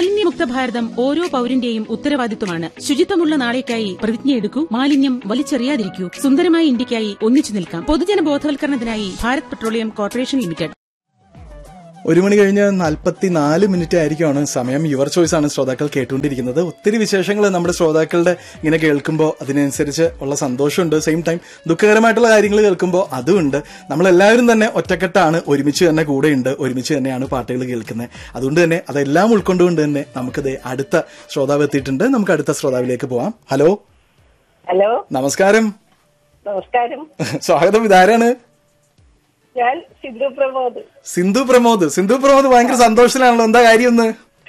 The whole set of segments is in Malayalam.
മാലിന്യമുക്ത ഭാരതം ഓരോ പൌരന്റെയും ഉത്തരവാദിത്വമാണ് ശുചിത്വമുള്ള നാളേക്കായി പ്രതിജ്ഞയെടുക്കൂ മാലിന്യം വലിച്ചെറിയാതിരിക്കൂ സുന്ദരമായ ഇന്ത്യക്കായി ഒന്നിച്ചു നിൽക്കാം പൊതുജന ബോധവൽക്കരണത്തിനായി ഭാരത് പെട്രോളിയം കോർപ്പറേഷൻ ലിമിറ്റഡ് ഒരു മണി കഴിഞ്ഞ് നാൽപ്പത്തിനാല് മിനിറ്റ് ആയിരിക്കുമാണ് സമയം യുവർ ചോയ്സ് ആണ് ശ്രോതാക്കൾ കേട്ടുകൊണ്ടിരിക്കുന്നത് ഒത്തിരി വിശേഷങ്ങൾ നമ്മുടെ ശ്രോതാക്കളുടെ ഇങ്ങനെ കേൾക്കുമ്പോൾ അതിനനുസരിച്ച് ഉള്ള സന്തോഷമുണ്ട് സെയിം ടൈം ദുഃഖകരമായിട്ടുള്ള കാര്യങ്ങൾ കേൾക്കുമ്പോൾ അതുമുണ്ട് നമ്മളെല്ലാവരും തന്നെ ഒറ്റക്കെട്ടാണ് ഒരുമിച്ച് തന്നെ കൂടെയുണ്ട് ഒരുമിച്ച് തന്നെയാണ് പാട്ടുകൾ കേൾക്കുന്നത് അതുകൊണ്ട് തന്നെ അതെല്ലാം ഉൾക്കൊണ്ടുകൊണ്ട് തന്നെ നമുക്കത് അടുത്ത ശ്രോതാവ് എത്തിയിട്ടുണ്ട് നമുക്ക് അടുത്ത ശ്രോതാവിലേക്ക് പോവാം ഹലോ ഹലോ നമസ്കാരം നമസ്കാരം സ്വാഗതം ഇതാരാണ് ഞാൻ സിന്ധു പ്രമോദ് സിന്ധു പ്രമോദ് സിന്ധു പ്രമോദ് ഭയങ്കര സന്തോഷത്തിലാണല്ലോ എന്താ കാര്യം ഒന്ന്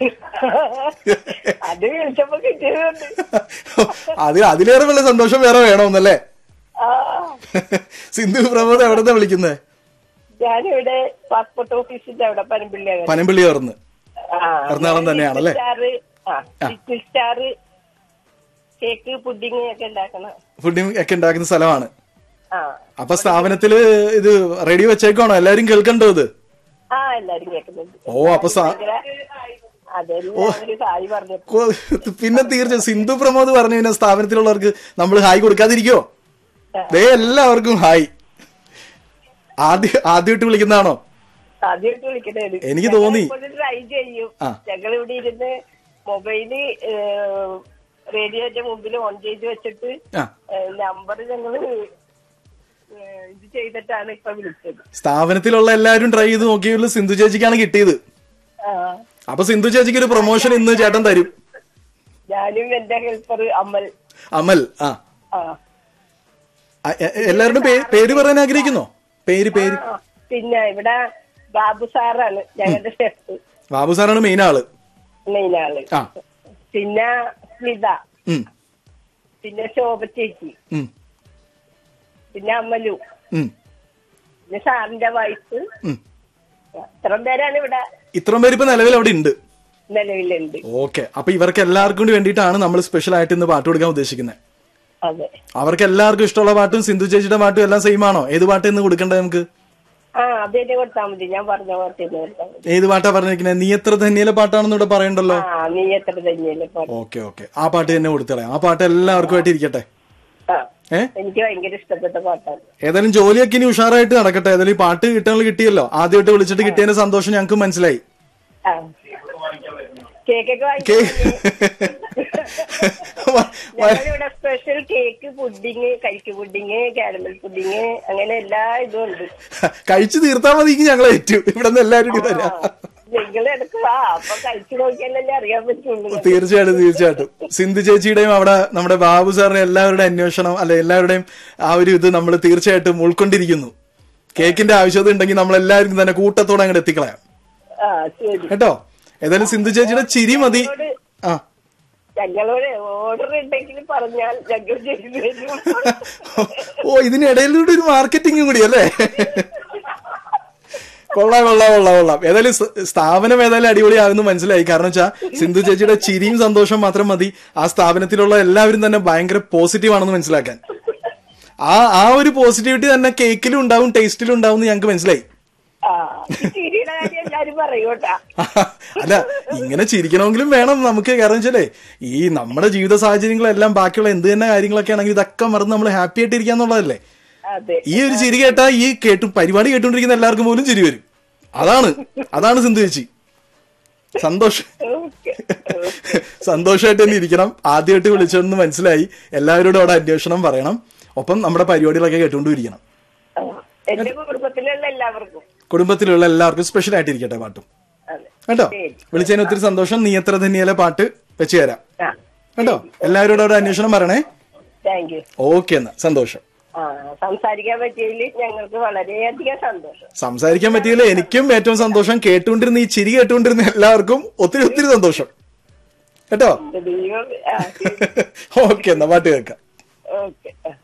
അത് വിളിച്ചപ്പോ കിട്ടിയതുകൊണ്ട് അത് അതിലേറെ വല്ല സന്തോഷം വേറെ വേണമെന്നല്ലേ ആ സിന്ധു പ്രമോദ് എവിടെന്നാ വിളിക്കുന്നത് ഞാനിവിടെ പാസ്പോർട്ട് ഓഫീസിന്റെ അവിടെ പനമ്പിള്ളി പനമ്പള്ളി കയറുന്ന് എറണാകുളം തന്നെയാണല്ലേ? സ്റ്റാർ ആ ലിറ്റിൽ സ്റ്റാർ കേക്ക് പുഡിങ് ഒക്കെ ഉണ്ടാക്കണം ഫുഡിങ് ഒക്കെ ഉണ്ടാക്കുന്ന സ്ഥലമാണ് ആ അപ്പൊ സ്ഥാപനത്തില് ഇത് റെഡി വെച്ചേക്കാണോ എല്ലാരും കേൾക്കണ്ടോ ഇത് ആ എല്ലാരും കേൾക്കുന്നുണ്ട് ഓ അപ്പൊ സാ- അതെല്ലാവരും സായി പറഞ്ഞു കൊ- പിന്നെ തീർച്ചയായും സിന്ധു പ്രമോദ് പറഞ്ഞു കഴിഞ്ഞാൽ സ്ഥാപനത്തിലുള്ളവർക്ക് നമ്മൾ ഹായ് കൊടുക്കാതിരിക്കോ ദേ എല്ലാവർക്കും ഹായ് ആദ്യ ആദ്യമായിട്ട് വിളിക്കുന്നതാണോ ആദ്യമായിട്ട് വിളിക്കണേ എനിക്ക് തോന്നി. ട്രൈ ചെയ്യും ആ. ഞങ്ങൾ ഇവിടെ ഇരുന്ന് മൊബൈല് റേഡിയോന്റെ മുമ്പിൽ ഓൺ ചെയ്ത് വെച്ചിട്ട് ആ നമ്പർ ഞങ്ങള് ഏ, ഇത് ചെയ്തിട്ടാണ് ഇപ്പൊ വിളിച്ചത് സ്ഥാപനത്തിലുള്ള എല്ലാവരും ട്രൈ ചെയ്ത് നോക്കിയതിൽ സിന്ധു ചേച്ചിക്കാണ് കിട്ടിയത് ആ. അപ്പൊ സിന്ധു ചേച്ചിക്ക് ഒരു പ്രൊമോഷൻ ഇന്ന് ചേട്ടൻ തരും ഞാനും എന്റെ ഹെൽപ്പർ അമൽ അമൽ ആ ആ അ- എ- എല്ലാവരുടെയും പേ- പേര് പറയാൻ ആഗ്രഹിക്കുന്നോ പേര് പേര് ആ. പിന്നെ ഇവിടെ ബാബു സാറാണ് ഞങ്ങളുടെ ഷെഫ് ബാബു സാറാണ് മെയിൻ ആള് മെയിൻ ആള് ആ പിന്നെ സ്മിത ഉം, പിന്നെ ശോഭ ചേച്ചി ഉം, പിന്നെ അമലു ഉം, പിന്നെ സാറിന്റെ വൈഫ് ഉം. ഇത്രയും പേരാണ് ഇവിടെ ഇത്രയും പേര് ഇപ്പൊ നിലവിൽ അവിടെ ഉണ്ട് നിലവിലുണ്ട് ഓക്കെ അപ്പൊ ഇവർക്ക് എല്ലാവർക്കും കൂടി വേണ്ടിയിട്ടാണ് നമ്മൾ സ്പെഷ്യൽ ആയിട്ട് ഇന്ന് പാട്ട് കൊടുക്കാൻ ഉദ്ദേശിക്കുന്നത് അതെ അവർക്ക് എല്ലാവർക്കും ഇഷ്ടമുള്ള പാട്ടും സിന്ധു ചേച്ചിയുടെ പാട്ടും എല്ലാം സെയിം ആണോ ഏത് പാട്ട് ഇന്ന് കൊടുക്കണ്ടേ നമുക്ക് ആ അത് തന്നെ കൊടുത്താൽ മതി ഞാൻ പറഞ്ഞ പോലെ തന്നെ കൊടുത്താൽ മതി ഏത് പാട്ടാ പറഞ്ഞിരിക്കുന്നത് നീ എത്ര ധന്യയിലെ പാട്ടാണെന്ന് ഇവിടെ പറയണ്ടല്ലോ ആ നീ എത്ര തന്നെയല്ലേ പറഞ്ഞു ഓക്കെ ഓക്കെ ആ പാട്ട് തന്നെ കൊടുത്തളയാം ആ പാട്ട് എല്ലാവർക്കും ആയിട്ട് ഇരിക്കട്ടെ ആ ഏ എനിക്ക് ഭയങ്കര ഇഷ്ടപ്പെട്ട പാട്ടാണ് ഏതായാലും ജോലിയൊക്കെ ഇനി ഉഷാറായിട്ട് നടക്കട്ടെ ഏതായാലും ഈ പാട്ട് കിട്ടാനുള്ള കിട്ടിയല്ലോ ആദ്യമായിട്ട് വിളിച്ചിട്ട് കിട്ടിയതിന്റെ സന്തോഷം ഞങ്ങൾക്ക് മനസ്സിലായി ആ കേക്കൊക്കെ കേ- ഞങ്ങളിവിടെ സ്പെഷ്യൽ കേക്ക് പുഡിങ് കരിക്ക് പുഡിങ് കാരമൽ പുഡിങ് അങ്ങനെ എല്ലാ ഇതും ഉണ്ട് കഴിച്ചു തീർത്താ മതി ഞങ്ങളെ ഏറ്റു ഇവിടെ നിന്ന് എല്ലാവരും കൂടി വരാം നിങ്ങൾ ഇടക്ക് വാ അപ്പൊ കഴിച്ചു നോക്കിയാലല്ലേ അറിയാൻ പറ്റുള്ളൂ തീർച്ചയായിട്ടും തീർച്ചയായിട്ടും സിന്ധു ചേച്ചിയുടെയും അവിടെ നമ്മുടെ ബാബു സാറിന്റെ എല്ലാവരുടെയും അന്വേഷണം അല്ലെ എല്ലാവരുടെയും ആ ഒരു ഇത് നമ്മൾ തീർച്ചയായിട്ടും ഉൾക്കൊണ്ടിരിക്കുന്നു കേക്കിന്റെ ആവശ്യത ഉണ്ടെങ്കിൽ നമ്മൾ എല്ലാവരും തന്നെ കൂട്ടത്തോടെ അങ്ങോട്ട് എത്തിക്കളയാം ആ ശരി കേട്ടോ ഏതായാലും സിന്ധു ചേച്ചിയുടെ ചിരി മതി ആ ഞങ്ങളോട് ഓർഡർ ഉണ്ടെങ്കിൽ പറഞ്ഞാൽ ഞങ്ങൾ ചെയ്തു തരും ഓ ഇതിനിടയിലൂടെ ഒരു മാർക്കറ്റിംഗും കൂടി അല്ലേ കൊള്ളാം കൊള്ളാം കൊള്ളാം കൊള്ളാം ഏതായാലും സ് സ്ഥാപനം ഏതായാലും അടിപൊളിയാകുന്നു മനസ്സിലായി കാരണം വെച്ചാൽ സിന്ധു ചേച്ചിയുടെ ചിരിയും സന്തോഷം മാത്രം മതി ആ സ്ഥാപനത്തിലുള്ള എല്ലാവരും തന്നെ ഭയങ്കര പോസിറ്റീവ് ആണെന്ന് മനസ്സിലാക്കാൻ ആ ആ ഒരു പോസിറ്റിവിറ്റി തന്നെ കേക്കിലും ഉണ്ടാവും ടേസ്റ്റിലും ഉണ്ടാവും എന്ന് ഞങ്ങൾക്ക് മനസ്സിലായി ആ ഈ ചിരിയുടെ കാര്യം എല്ലാരും പറയൂട്ടാ അല്ല ഇങ്ങനെ ചിരിക്കണമെങ്കിലും വേണം നമുക്ക് കാരണം വെച്ചാലേ ഈ നമ്മുടെ ജീവിത സാഹചര്യങ്ങളെല്ലാം ബാക്കിയുള്ള എന്ത് തന്നെ കാര്യങ്ങളൊക്കെ ആണെങ്കിൽ ഇതൊക്കെ മറന്ന് നമ്മൾ ഹാപ്പി ആയിട്ട് ഇരിക്കാന്നുള്ളതല്ലേ അതെ ഈ ഒരു ചിരി കേട്ടാ ഈ കേട്ടു പരിപാടി കേട്ടുകൊണ്ടിരിക്കുന്ന എല്ലാവർക്കും പോലും ചിരി വരും അതാണ് അതാണ് സിന്ധു ചേച്ചി സന്തോഷം ഓക്കെ സന്തോഷമായിട്ട് തന്നെ ഇരിക്കണം ആദ്യമായിട്ട് വിളിച്ചതെന്ന് മനസ്സിലായി എല്ലാവരോടും അവിടെ അന്വേഷണം പറയണം ഒപ്പം നമ്മുടെ പരിപാടികളൊക്കെ കേട്ടുകൊണ്ടിരിക്കണം എന്റെ കുടുംബത്തിലുള്ള എല്ലാവർക്കും കുടുംബത്തിലുള്ള എല്ലാവർക്കും സ്പെഷ്യൽ ആയിട്ട് ഇരിക്കട്ടെ പാട്ടും അതെ കേട്ടോ ശരി. വിളിച്ചതിന് ഒത്തിരി സന്തോഷം നീ എത്ര തന്നെയല്ലേ പാട്ട് വെച്ച് തരാം ആ കേട്ടോ എല്ലാവരോടും അവിടെ അന്വേഷണം പറയണേ താങ്ക് യു ഓക്കെ എന്നാ സന്തോഷം ആ സംസാരിക്കാൻ പറ്റിയതിൽ ഞങ്ങൾക്ക് വളരെയധികം സന്തോഷം സംസാരിക്കാൻ പറ്റിയില്ല എനിക്കും ഏറ്റവും സന്തോഷം കേട്ടുകൊണ്ടിരുന്ന ഈ ചിരി കേട്ടുകൊണ്ടിരുന്ന എല്ലാവർക്കും ഒത്തിരി ഒത്തിരി സന്തോഷം കേട്ടോ ദൈവം ആ ഓക്കെ എന്നാ പാട്ട് കേൾക്കാം ഓക്കെ